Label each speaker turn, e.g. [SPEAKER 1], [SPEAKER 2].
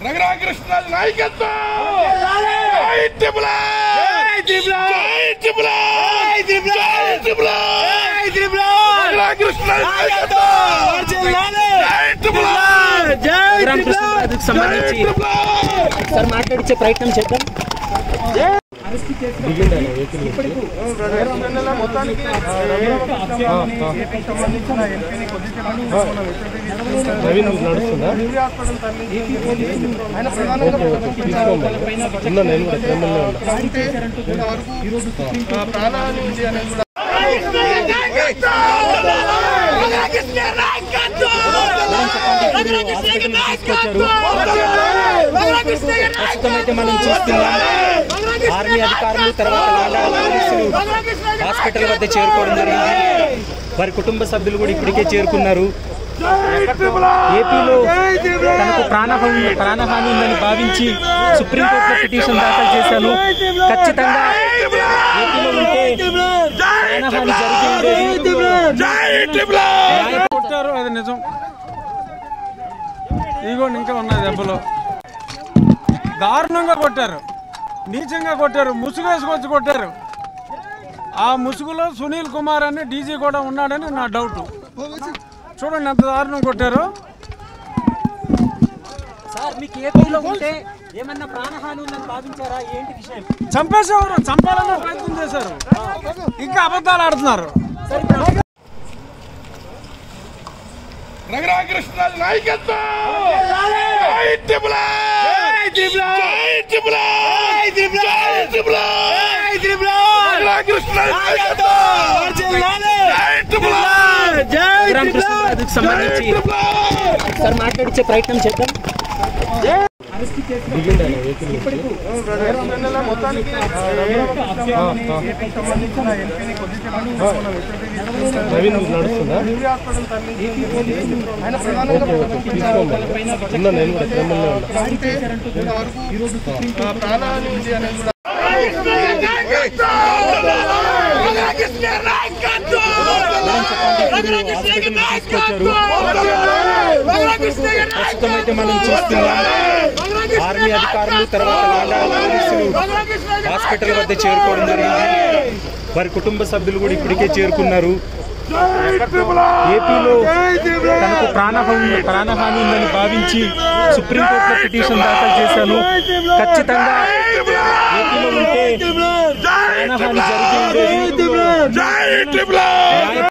[SPEAKER 1] రఘురామకృష్ణ నాయకత్వం జై త్రిపుల జై త్రిపుల జై త్రిపుల రఘురామకృష్ణ నాయకత్వం జై త్రిపుల
[SPEAKER 2] రామకృష్ణ గారికి సంబంధించి సార్ మాట్లాడించే ప్రయత్నం చేద్దాం
[SPEAKER 3] నవీన్ నడుస్తుందా చిన్న నేను కూడా క్రమంలో ఉన్నా
[SPEAKER 2] ప్రస్తుతం అయితే మనం చూస్తున్నాం ఆర్మీ అధికారులు తర్వాత లాండా పోలీసులు హాస్పిటల్ వద్ద చేరుకోవడం జరిగింది వారి కుటుంబ సభ్యులు కూడా ఇప్పటికే చేరుకున్నారు ఏపీలో తనకు ప్రాణహాని ప్రాణహాని ఉందని భావించి సుప్రీంకోర్టులో పిటిషన్ దాఖలు చేశాను ఖచ్చితంగా ఏపీలో ఉంటే ప్రాణహాని జరిగి ఉండేది
[SPEAKER 1] జై త్రిపుల
[SPEAKER 4] కొట్టారు అది నిజం ఇదిగోండి ఇంకా ఉన్నాయి దెబ్బలు దారుణంగా కొట్టారు నీచంగా కొట్టారు ముసుగు వేసుకొచ్చి కొట్టారు ఆ ముసుగులో సునీల్ కుమార్ అని డీజీ కూడా ఉన్నాడని నా డౌట్ చూడండి ఎంత దారుణం కొట్టారు
[SPEAKER 2] సార్ మీకు ఏపీలో ఉంటే ఏమన్నా ప్రాణహాని ఉందని భావించారా ఏంటి విషయం
[SPEAKER 4] చంపేసేవారు చంపాలనే ప్రయత్నం చేశారు ఇంకా అబద్ధాలు ఆడుతున్నారు
[SPEAKER 1] రఘురామకృష్ణ నాయకత్వం జై త్రిపుల జై త్రిపుల జై త్రిపుల రఘురామకృష్ణ నాయకత్వం జై త్రిపుల
[SPEAKER 2] రామకృష్ణ గారికి సంబంధించి సార్ మాట్లాడించే ప్రయత్నం చేద్దాం
[SPEAKER 3] నవీన్ నడుస్తుందా చిన్న నేను కూడా క్రమంలో ఉన్నా
[SPEAKER 2] ప్రస్తుతం అయితే మనం చూస్తున్నాం ఆర్మీ అధికారులు తర్వాత లాండా పోలీసులు హాస్పిటల్ వద్ద చేరుకోవడం జరిగింది వారి కుటుంబ సభ్యులు కూడా ఇప్పటికే చేరుకున్నారు ఏపీలో తనకు ప్రాణహాని ప్రాణహాని ఉందని భావించి సుప్రీంకోర్టులో పిటిషన్ దాఖలు చేశాను ఖచ్చితంగా ఏపీలో ఉంటే ప్రాణహాని జరిగి ఉండేది
[SPEAKER 1] జై త్రిపుల